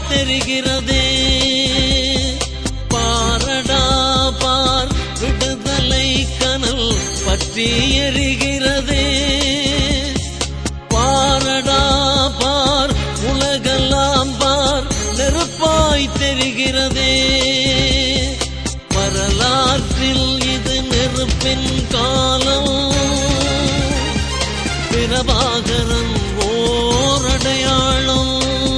தெரிகிறதே பாரடா பார் விடுதலை கனல் பற்றி எரிகிறதே பாரடா பார் உலகெல்லாம் பார் நெருப்பாய் தெரிகிறதே வரலாற்றில் இது நெருப்பின் காலம் பிரபாகரன் ஓரடையாளம்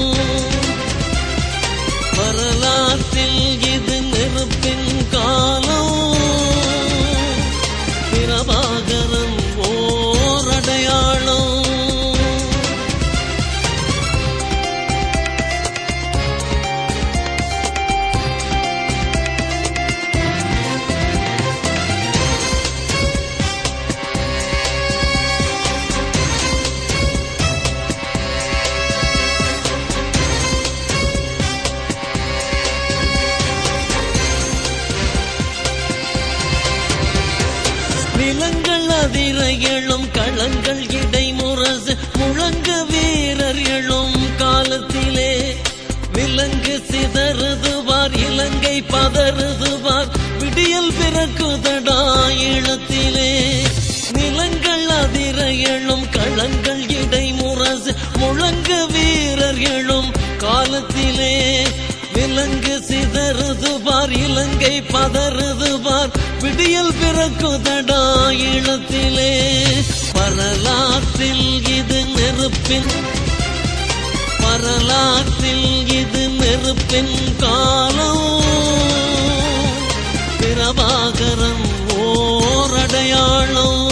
வரலாற்றில் இது நெருப்பின் காலம் பிரபாகரன் ஓரடையாளம் நிலங்கள் அதிர எழும் களங்கள் இடைமுரசு முழங்கு வீரர் எழும் காலத்திலே விலங்கு சிதறுதுவார் இலங்கை பதறுதுவார் விடியல் பிறக்குதடா ஈழத்திலே நிலங்கள் அதிர எழும் களங்கள் இடைமுரசு முழங்கு வீரர் எழும் காலத்திலே விலங்கு சிதறுதுவார் இலங்கை பதறுதுவார் விடியல் பிறக்குதடா ஈழத்திலே வரலாற்றில் இது நெருப்பின் வரலாற்றில் இது நெருப்பின் காலம் பிரபாகரன் ஓரடையாளம்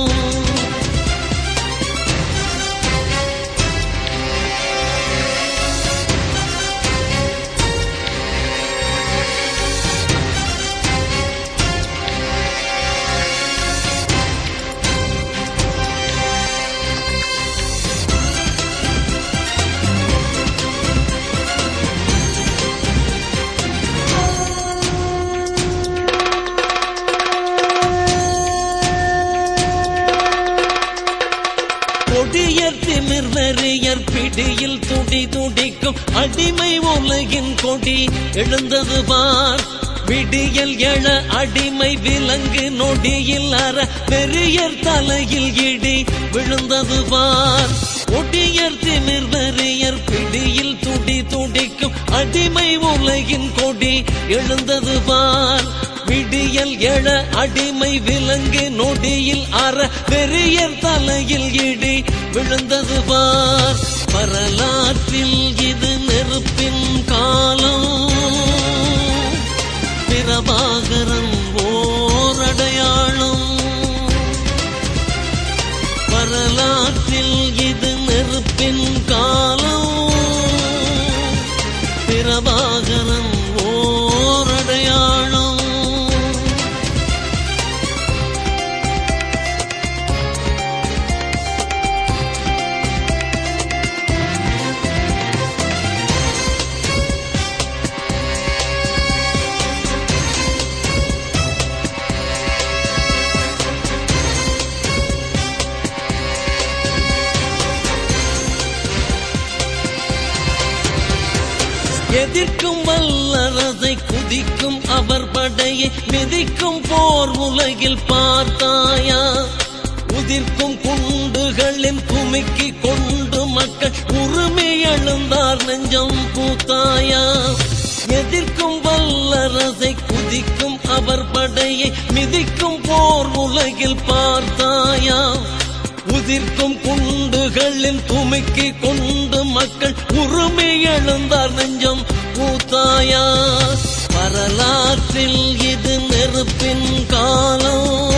கொடியர் திமிர் வெறியர் பிடியில் துடி துடிக்கும் அடிமை உலகின் கொடி எழுந்தது பார் விடியல் எழ அடிமை விலங்கு நொடியில் அற பெரியர் தலையில் இடி விழுந்தது பார் கொடியர் திமிர் வெறியர் பிடியில் துடி துடிக்கும் அடிமை உலகின் கொடி எழுந்தது பார் விடியல் எழ அடிமை விலங்கு நொடியில் அற பெரியர் தலையில் இடி விழுந்தது பார் வரலாற்றில் இது நெருப்பின் காலம் பிரபாகரன் ஓரடையாளம் வரலாற்றில் இது நெருப்பின் காலம் பிரபாகரன் ஓரடையாளம் எதிர்க்கும் வல்லரசை குதிக்கும் அவர் படையை மிதிக்கும் போர் உலகில் பார்த்தாயா உதிர்க்கும் குண்டுகளின் குமிக்கி கொண்டு மக்கள் உரிமை எழுந்தார் நெஞ்சம் பூத்தாயா எதிர்க்கும் வல்லரசை குதிக்கும் அவர் படையை மிதிக்கும் போர் உலகில் பார்த்தாயா உதிர்க்கும் குண்டுகளின் துமிக்கி கொண்டு மக்கள் உரிமை எழுந்தார் நெஞ்சம் பூத்தாயா வரலாற்றில் இது நெருப்பின் காலம்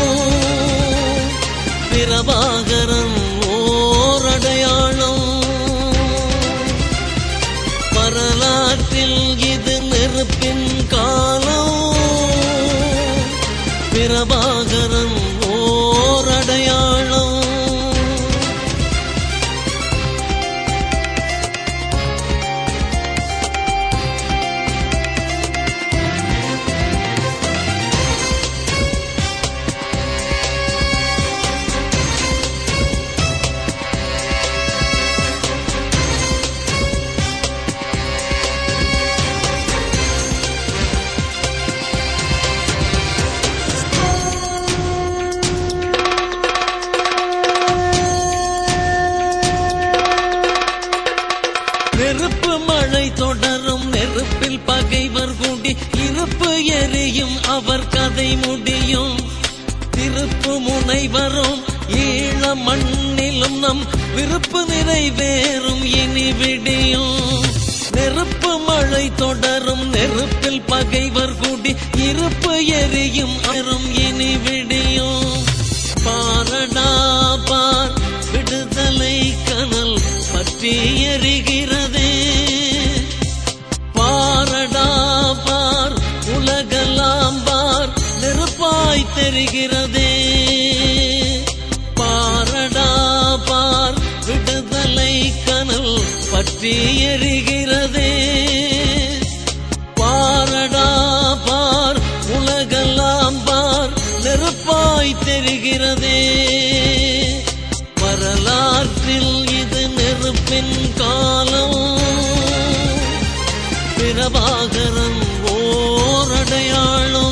பிரபாகரன் ஓரடையாளம் வரலாற்றில் இது நெருப்பின் காலம் பிரபாகரன் ஓரடையாளம் விருப்பு நிறைவேறும் இனி விடியும் நெருப்பு மழை தொடரும் நெருப்பில் பகைவர் கூடி இருப்பு எரியும் அரும் இனி விடியும் பாரடா பார் விடுதலை கனல் பற்றி எரிகிறதே பாரடா பார் உலகெல்லாம் பார் நெருப்பாய் தெரிகிறதே பாரடா பார் விடுதலை கனல் பற்றி எரிகிறதே பாரடா பார் உலகெல்லாம் பார் நெருப்பாய் தெரிகிறதே வரலாற்றில் இது நெருப்பின் காலம் பிரபாகரன் ஓரடையாளம்